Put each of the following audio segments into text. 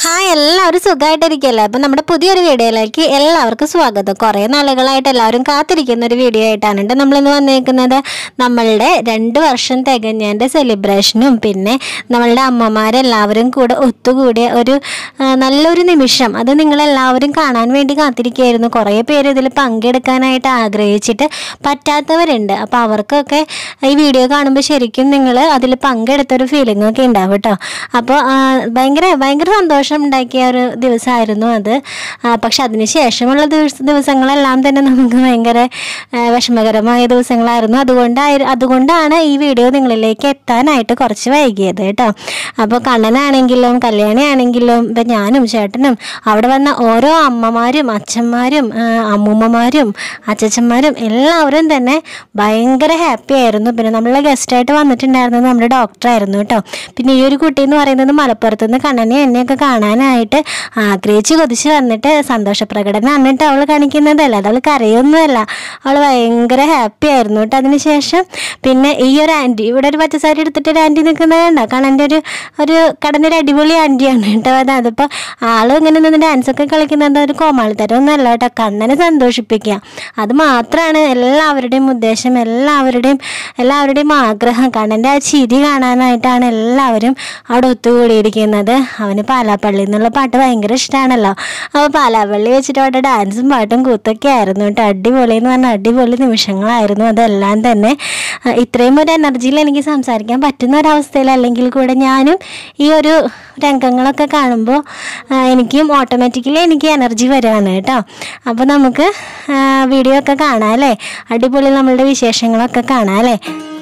hi എല്ലാവരും സുഖമായിട്ടിരിക്കല്ലേ അപ്പം നമ്മുടെ പുതിയൊരു വീഡിയോയിലേക്ക് എല്ലാവർക്കും സ്വാഗതം കുറേ നാളുകളായിട്ട് എല്ലാവരും കാത്തിരിക്കുന്ന ഒരു വീഡിയോ ആയിട്ടാണ് കേട്ടോ നമ്മളിന്ന് വന്നേക്കുന്നത് നമ്മളുടെ രണ്ട് വർഷം തികഞ്ഞതിൻ്റെ സെലിബ്രേഷനും പിന്നെ നമ്മളുടെ അമ്മമാരെല്ലാവരും കൂടെ ഒത്തുകൂടിയ ഒരു ആ, നല്ലൊരു നിമിഷം അത് നിങ്ങളെല്ലാവരും കാണാൻ വേണ്ടി കാത്തിരിക്കുകയായിരുന്നു കുറേ പേര് ഇതിൽ പങ്കെടുക്കാനായിട്ട് ആഗ്രഹിച്ചിട്ട് പറ്റാത്തവരുണ്ട് അപ്പോൾ അവർക്കൊക്കെ ഈ വീഡിയോ കാണുമ്പോൾ ശരിക്കും നിങ്ങൾ അതിൽ പങ്കെടുത്തൊരു ഫീലിംഗ് ഒക്കെ ഉണ്ടാവും കേട്ടോ അപ്പോൾ ആ, ഭയങ്കര ഭയങ്കര സന്തോഷം ഉണ്ടാക്കിയ ഒരു ദിവസമായിരുന്നു അത് ആ, പക്ഷെ അതിന് ശേഷമുള്ള ദിവസ ദിവസങ്ങളെല്ലാം തന്നെ നമുക്ക് ഭയങ്കര ആ, വിഷമകരമായ ദിവസങ്ങളായിരുന്നു അതുകൊണ്ടായി അതുകൊണ്ടാണ് ഈ വീഡിയോ നിങ്ങളിലേക്ക് എത്താനായിട്ട് കുറച്ച് വൈകിയത് കേട്ടോ അപ്പോൾ കണ്ണനാണെങ്കിലും കല്യാണിയാണെങ്കിലും ഇപ്പം ഞാനും ചേട്ടനും അവിടെ വന്ന ഓരോ അമ്മമാരും അച്ഛന്മാരും ആ, അമ്മൂമ്മമാരും അച്ചച്ചന്മാരും എല്ലാവരും തന്നെ ഭയങ്കര ഹാപ്പി ആയിരുന്നു പിന്നെ നമ്മളെ ഗസ്റ്റായിട്ട് വന്നിട്ടുണ്ടായിരുന്നത് നമ്മുടെ ഡോക്ടറായിരുന്നു കേട്ടോ പിന്നെ ഈ ഒരു കുട്ടി എന്ന് പറയുന്നത് മലപ്പുറത്ത് നിന്ന് കണ്ണനെ എന്നെയൊക്കെ കാണാനായിട്ട് ആഗ്രഹിച്ച് കൊതിച്ച് വന്നിട്ട് സന്തോഷ പ്രകടനമാണ് കേട്ടോ അവൾ കാണിക്കുന്നതല്ല അത് അവൾ കരയൊന്നുമല്ല അവൾ ഭയങ്കര ഹാപ്പി ആയിരുന്നു കേട്ടോ അതിനുശേഷം പിന്നെ ഈ ഒരു ആൻറ്റി ഇവിടെ ഒരു പച്ചസാരി എടുത്തിട്ട് ഒരു ആൻറ്റി നിൽക്കുന്നത് കണ്ടോ കണ്ണൻ്റെ ഒരു ഒരു കടന്നൊരു അടിപൊളി ആൻറ്റിയാണ് കേട്ടോ അത് അതിപ്പോൾ ആളും ഇങ്ങനെ നിന്ന് ഡാൻസ് ഒക്കെ കളിക്കുന്നത് ഒരു കോമാളിത്തരം ഒന്നല്ല കേട്ടോ കണ്ണനെ സന്തോഷിപ്പിക്കുക അത് മാത്രമാണ് എല്ലാവരുടെയും ഉദ്ദേശം എല്ലാവരുടെയും എല്ലാവരുടെയും ആഗ്രഹം കണ്ണൻ്റെ ആ ചിരി കാണാനായിട്ടാണ് എല്ലാവരും അവിടെ ഒത്തുകൂടിയിരിക്കുന്നത് അവന് പാലാപ്പള്ളി എന്നുള്ള പാട്ട് ഭയങ്കര ഇഷ്ടമാണല്ലോ അപ്പോൾ പാലാപ്പള്ളി വെച്ചിട്ട് അവിടെ ഡാൻസും പാട്ടും കൂത്തൊക്കെ ആയിരുന്നു കേട്ടോ അടിപൊളി എന്ന് പറഞ്ഞാൽ അടിപൊളി നിമിഷങ്ങളായിരുന്നു അതെല്ലാം തന്നെ ആ, ഇത്രയും ഒരു എനർജിയിൽ എനിക്ക് സംസാരിക്കാൻ പറ്റുന്ന ഒരവസ്ഥയിൽ അല്ലെങ്കിൽ കൂടെ ഞാനും ഈ ഒരു രംഗങ്ങളൊക്കെ കാണുമ്പോൾ ആ, എനിക്കും ഓട്ടോമാറ്റിക്കലി എനിക്ക് എനർജി വരികയാണ് കേട്ടോ അപ്പോൾ നമുക്ക് ആ, വീഡിയോ ഒക്കെ കാണാം അല്ലേ അടിപൊളി നമ്മളുടെ വിശേഷങ്ങളൊക്കെ കാണാം അല്ലേ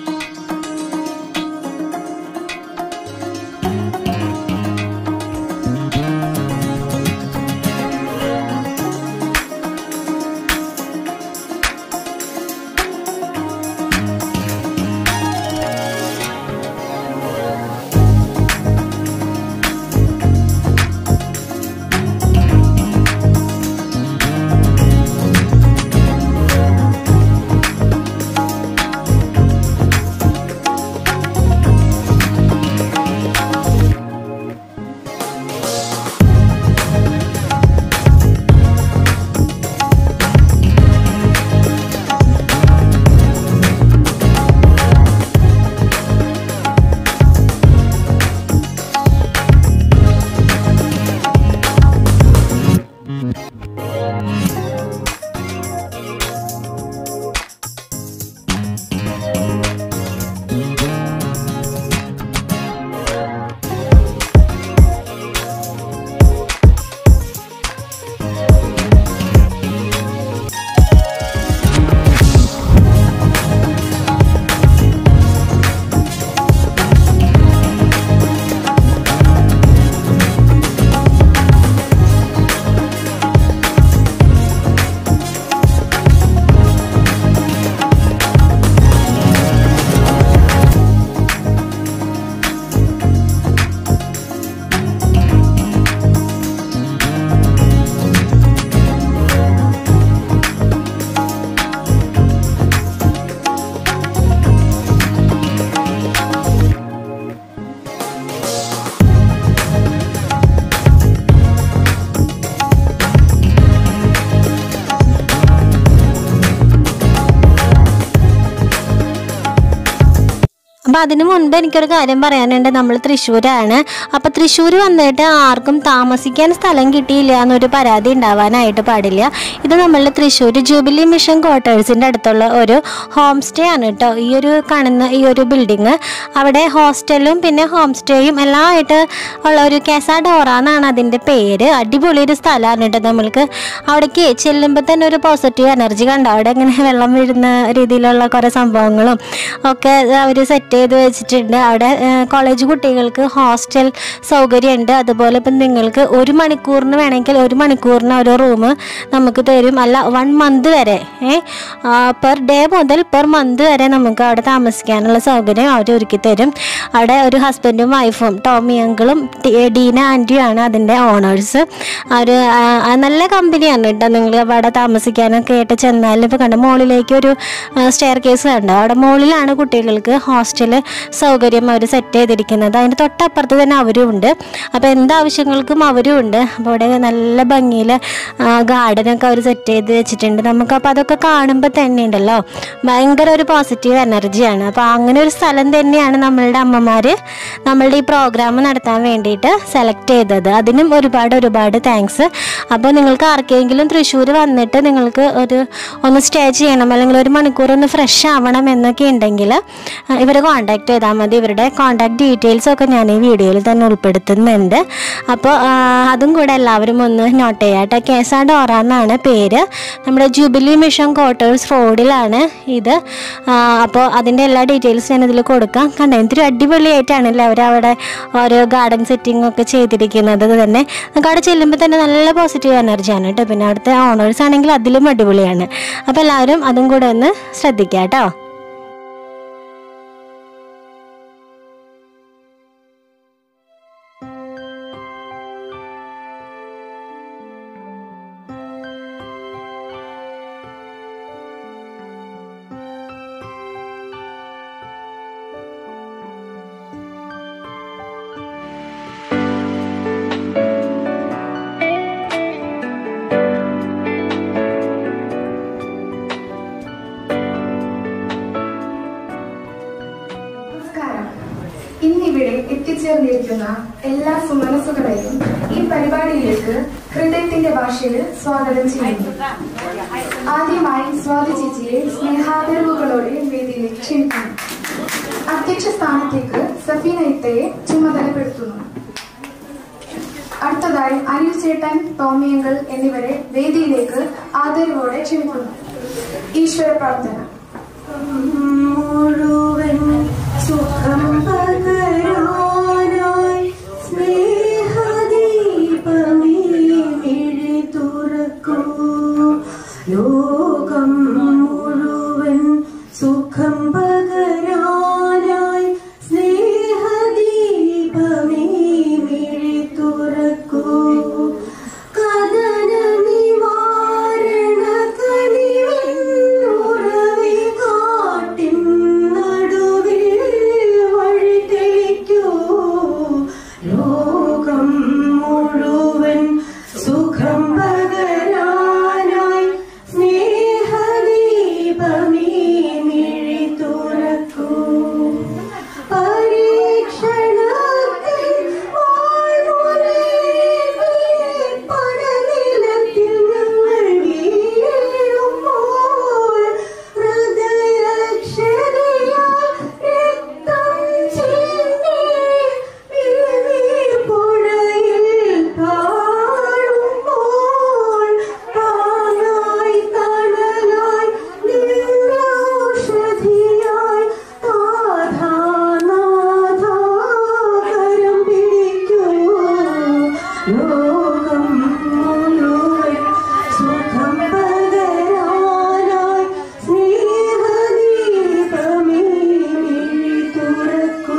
അപ്പം അതിനു മുൻപ് എനിക്കൊരു കാര്യം പറയാനുണ്ട് നമ്മൾ തൃശ്ശൂരാണ് അപ്പം തൃശ്ശൂർ വന്നിട്ട് ആർക്കും താമസിക്കാൻ സ്ഥലം കിട്ടിയില്ല എന്നൊരു പരാതി ഉണ്ടാവാനായിട്ട് പാടില്ല ഇത് നമ്മളുടെ തൃശ്ശൂർ ജൂബിലി മിഷൻ ക്വാർട്ടേഴ്സിൻ്റെ അടുത്തുള്ള ഒരു ഹോം സ്റ്റേ ആണ് കേട്ടോ ഈ ഒരു കാണുന്ന ഈ ഒരു ബിൽഡിങ് അവിടെ ഹോസ്റ്റലും പിന്നെ ഹോം സ്റ്റേയും എല്ലാം ആയിട്ട് ഉള്ള ഒരു കെസ ഡോറ എന്നാണ് അതിൻ്റെ പേര് അടിപൊളി ഒരു സ്ഥലമാണ് കേട്ടോ നമ്മൾക്ക് അവിടേക്ക് ചെല്ലുമ്പോൾ തന്നെ ഒരു പോസിറ്റീവ് എനർജി കണ്ടോ അവിടെ ഇങ്ങനെ വെള്ളം വീഴുന്ന രീതിയിലുള്ള കുറേ സംഭവങ്ങളും ഒക്കെ അവർ സെറ്റ് ചെയ്ത് വെച്ചിട്ടുണ്ട് അവിടെ കോളേജ് കുട്ടികൾക്ക് ഹോസ്റ്റൽ സൗകര്യമുണ്ട് അതുപോലെ ഇപ്പം നിങ്ങൾക്ക് ഒരു മണിക്കൂറിന് വേണമെങ്കിൽ ഒരു മണിക്കൂറിന് ഒരു റൂം നമുക്ക് തരും അല്ല വൺ മന്ത് വരെ പെർ ഡേ മുതൽ പെർ മന്ത് വരെ നമുക്ക് അവിടെ താമസിക്കാനുള്ള സൗകര്യം അവർ ഒരുക്കി തരും അവിടെ ഒരു ഹസ്ബൻഡും വൈഫും ടോമി അങ്കിളും ടി- ഡീന ആൻറ്റിയുമാണ് അതിൻ്റെ ഓണേഴ്സ് അവർ നല്ല കമ്പനിയാണ് കേട്ടോ നിങ്ങൾ അവിടെ താമസിക്കാനൊക്കെ ആയിട്ട് ചെന്നാൽ ഇപ്പോൾ കണ്ട മുകളിലേക്ക് ഒരു സ്റ്റെയർ കേസ് കണ്ടോ അവിടെ മുകളിലാണ് കുട്ടികൾക്ക് ഹോസ്റ്റൽ കൂടുതൽ സൗകര്യം അവർ സെറ്റ് ചെയ്തിരിക്കുന്നത് അതിൻ്റെ തൊട്ടപ്പുറത്ത് തന്നെ അവരും ഉണ്ട് അപ്പോൾ എന്താവശ്യങ്ങൾക്കും അവരും ഉണ്ട് അപ്പോൾ ഇവിടെ നല്ല ഭംഗിയിൽ ഗാർഡനൊക്കെ അവർ സെറ്റ് ചെയ്ത് വെച്ചിട്ടുണ്ട് നമുക്കപ്പോൾ അതൊക്കെ കാണുമ്പോൾ തന്നെ ഉണ്ടല്ലോ ഭയങ്കര ഒരു പോസിറ്റീവ് എനർജിയാണ് അപ്പോൾ അങ്ങനെ ഒരു സ്ഥലം തന്നെയാണ് നമ്മളുടെ അമ്മമാർ നമ്മളുടെ ഈ പ്രോഗ്രാം നടത്താൻ വേണ്ടിയിട്ട് സെലക്ട് ചെയ്തത് അതിനും ഒരുപാട് ഒരുപാട് താങ്ക്സ് അപ്പോൾ നിങ്ങൾക്ക് ആർക്കെങ്കിലും തൃശ്ശൂർ വന്നിട്ട് നിങ്ങൾക്ക് ഒരു ഒന്ന് സ്റ്റേ ചെയ്യണം അല്ലെങ്കിൽ ഒരു മണിക്കൂർ ഒന്ന് ഫ്രഷ് ആവണം എന്നൊക്കെ ഉണ്ടെങ്കിൽ ഇവരെ കോൺടാക്ട് ചെയ്താൽ മതി ഇവരുടെ കോൺടാക്ട് ഡീറ്റെയിൽസ് ഒക്കെ ഞാൻ ഈ വീഡിയോയിൽ തന്നെ ഉൾപ്പെടുത്തുന്നുണ്ട് അപ്പോൾ ആ, അതും കൂടെ എല്ലാവരും ഒന്ന് നോട്ട് ചെയ്യാം കേട്ടോ കേസാ ഡോറ എന്നാണ് പേര് നമ്മുടെ ജൂബിലി മിഷൻ ക്വാർട്ടേഴ്സ് റോഡിലാണ് ഇത് ആ, അപ്പോൾ അതിൻ്റെ എല്ലാ ഡീറ്റെയിൽസ് ഞാൻ ഇതിൽ കൊടുക്കാം കണ്ടോ എന്തൊരു അടിപൊളിയായിട്ടാണല്ലേ അവർ അവിടെ ഓരോ ഗാർഡൻ സെറ്റിംഗ് ഒക്കെ ചെയ്തിരിക്കുന്നത് തന്നെ നമുക്ക് അവിടെ ചെല്ലുമ്പോൾ തന്നെ നല്ല പോസിറ്റീവ് എനർജിയാണ് കേട്ടോ പിന്നെ അവിടുത്തെ ഓണേഴ്സ് ആണെങ്കിൽ അതിലും അടിപൊളിയാണ് അപ്പോൾ എല്ലാവരും അതും കൂടെ ഒന്ന് ശ്രദ്ധിക്കുക കേട്ടോ നമസ്കാരം ഇന്നിവിടെ എത്തിച്ചേർന്നിരിക്കുന്ന എല്ലാ സുമനസുകളെയും ഈ പരിപാടിയിലേക്ക് ഹൃദയത്തിന്റെ ഭാഷയിൽ സ്വാഗതം ചെയ്യുന്നു ആദ്യമായി സ്വാതി ചേച്ചിയെ സ്നേഹാദരവുകളോടെ വേദിയിലേക്ക് ക്ഷണിക്കുന്നു അധ്യക്ഷ സ്ഥാനത്തേക്ക് സഫീന ഇത്തയെ ചുമതലപ്പെടുത്തുന്നു അടുത്തതായി അനിൽ ചേട്ടൻ ടോമിയങ്കൾ എന്നിവരെ വേദിയിലേക്ക് ആദരവോടെ ക്ഷണിക്കുന്നു ഈശ്വര പ്രാർത്ഥന മുഴുവൻ സുഖം പകരാനായി സ്നേഹദീപമേ മിഴി തുറക്കൂ ലോകം മുഴുവൻ സുഖം പകരാനായി സ്നേഹദീപമേ മിഴി തുറക്കൂ കഥന നിവാരണ കനിവിന്നുറവി കാട്ടിൻ നടുവിൽ വഴി തെളിക്കൂ ലോകം മുഴുവൻ സുഖം പകരാനായി സ്നേഹദീപമേ മിഴി തുറക്കൂ പരീക്ഷണത്തിൽ വാഴ്മുനയിൽ പടനിലത്തിൽ ഞങ്ങൾ വീഴുമ്പോൾ ഹൃദയക്ഷരയാൽ രക്തം ചിന്തി പുഴയിൽ താഴുമ്പോൾ താനായി തണലായി ദിവ്യൗഷധിയായി നാഥാനാഥാകരം പിടിക്കൂ ലോകം മുഴുവൻ സുഖം പകരാനായി സ്നേഹദീപമേ മിഴി തുറക്കൂ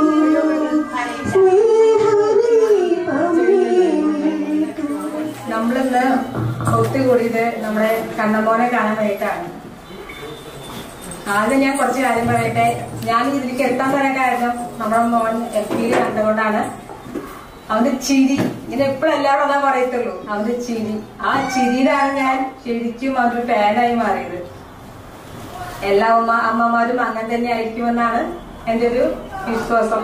സ്നേഹദീപമേ മിഴി തുറക്കൂ നമ്മളിന്ന് ഒത്തുകൂടിയത് നമ്മുടെ കണ്ണമോനെ കാണാൻ വേണ്ടിയിട്ടാണ് ആദ്യം ഞാൻ കുറച്ച് കാര്യം പറയട്ടെ ഞാൻ ഇതിലേക്ക് എത്താൻ പറയാൻ കാരണം നമ്മുടെ മോൻ എഫ് പിയിൽ കണ്ടുകൊണ്ടാണ് അവന്റെ ചിരി ഇങ്ങനെ എപ്പോഴും എല്ലാവരും അതാ പറയത്തുള്ളൂ അവന്റെ ചിരി ആ ചിരിയിലാണ് ഞാൻ ശരിക്കും അവന്റെ ഫാനായി മാറിയത് എല്ലാ അമ്മ അമ്മമാരും അങ്ങനെ തന്നെ ആയിരിക്കുമെന്നാണ് എന്റെ ഒരു വിശ്വാസം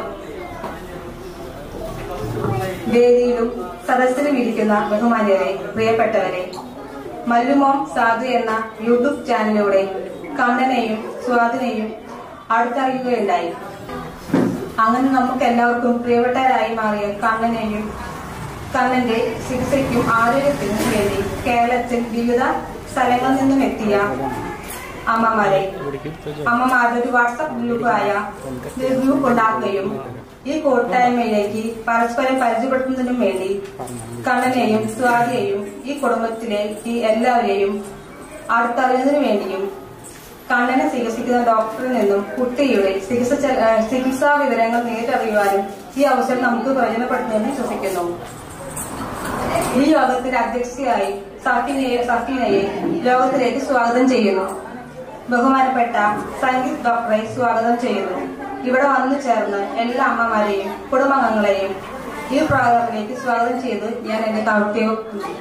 വേദിയിലും സദസ്സിലും ഇരിക്കുന്ന ബഹുമാന്യരെ പ്രിയപ്പെട്ടവരെ മല്ലുമോം സാധു എന്ന യൂട്യൂബ് ചാനലിലൂടെ കണ്ണനെയും സ്വാതിനെയും അടുത്തറിയുകയുണ്ടായി അങ്ങനെ നമുക്ക് എല്ലാവർക്കും പ്രിയപ്പെട്ടവരായി മാറിയ കണ്ണനെയും കണ്ണന്റെ ചികിത്സയ്ക്കും ആരോഗ്യത്തിനും വേണ്ടി കേരളത്തിൽ വിവിധ സ്ഥലങ്ങളിൽ നിന്നും എത്തിയ അമ്മമാരെ അമ്മമാരുടെ ഒരു വാട്സപ്പ് ഗ്രൂപ്പായ ഒരു ഗ്രൂപ്പ് ഉണ്ടാക്കുകയും ഈ കൂട്ടായ്മയിലേക്ക് പരസ്പരം പരിചയപ്പെടുത്തുന്നതിനും വേണ്ടി കണ്ണനെയും സ്വാതിയെയും ഈ കുടുംബത്തിലെ ഈ എല്ലാവരെയും അടുത്തറിയുന്നതിനു വേണ്ടിയും കണ്ണനെ ചികിത്സിക്കുന്ന ഡോക്ടറിൽ നിന്നും കുട്ടിയുടെ ചികിത്സ ചെ- ഏഹ് ചികിത്സാ വിവരങ്ങൾ നേരിട്ടറിയുവാനും ഈ അവസരം നമുക്ക് പ്രയോജനപ്പെടുത്തുമെന്ന് വിശ്വസിക്കുന്നു ഈ യോഗത്തിന്റെ അധ്യക്ഷയായി സഫീനയെ സഫീനയെ ലോകത്തിലേക്ക് സ്വാഗതം ചെയ്യുന്നു ബഹുമാനപ്പെട്ട സംഗീത് ഡോക്ടറെ സ്വാഗതം ചെയ്യുന്നു ഇവിടെ വന്നു ചേർന്ന് എല്ലാ അമ്മമാരെയും കുടുംബാംഗങ്ങളെയും ഈ പ്രോഗ്രാമിലേക്ക് സ്വാഗതം ചെയ്ത് ഞാൻ എന്റെ ദൗത്യവും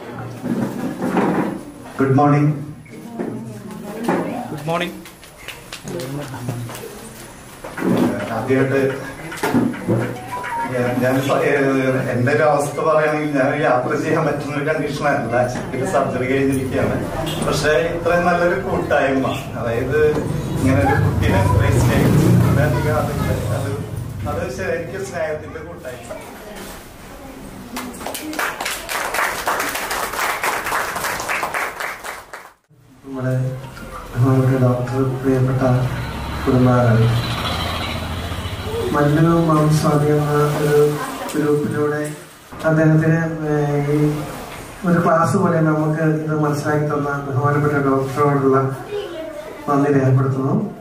ഗുഡ് മോർണിംഗ് ഗുഡ് മോർണിംഗ് ആദ്യമായിട്ട് ഞാൻ- ഞാൻ സ- ഏഹ് എന്റെ ഒരു അവസ്ഥ പറയുകയാണെങ്കിൽ ഞാൻ യാത്ര ചെയ്യാൻ പറ്റുന്ന ഒരു കണ്ടീഷനല്ല ശരിക്കും സർജറി കഴിഞ്ഞിരിക്കുകയാണ് പക്ഷെ ഇത്രയും നല്ലൊരു കൂട്ടായ്മ അതായത് ഇങ്ങനെ ഒരു കുട്ടീനെ ഇത്രയും സ്നേഹിച്ചു വളരെയധികം അതിന്റെ അത് അത് ശരിക്കും സ്നേഹത്തിന്റെ കൂട്ടായ്മ നമ്മുടെ ബഹുമാനപ്പെട്ട ഡോക്ടർ പ്രിയപ്പെട്ട കുടുംബാംഗങ്ങൾ മല്ലു മാംസ്വാമി എന്ന ഒരു ഗ്രൂപ്പിലൂടെ അദ്ദേഹത്തിന് ഏഹ്, ഈ ഒരു ക്ലാസ് പോലെ നമുക്ക് ഇത് മനസ്സിലാക്കി തന്ന ബഹുമാനപ്പെട്ട ഡോക്ടറോടുള്ള നന്ദി രേഖപ്പെടുത്തുന്നു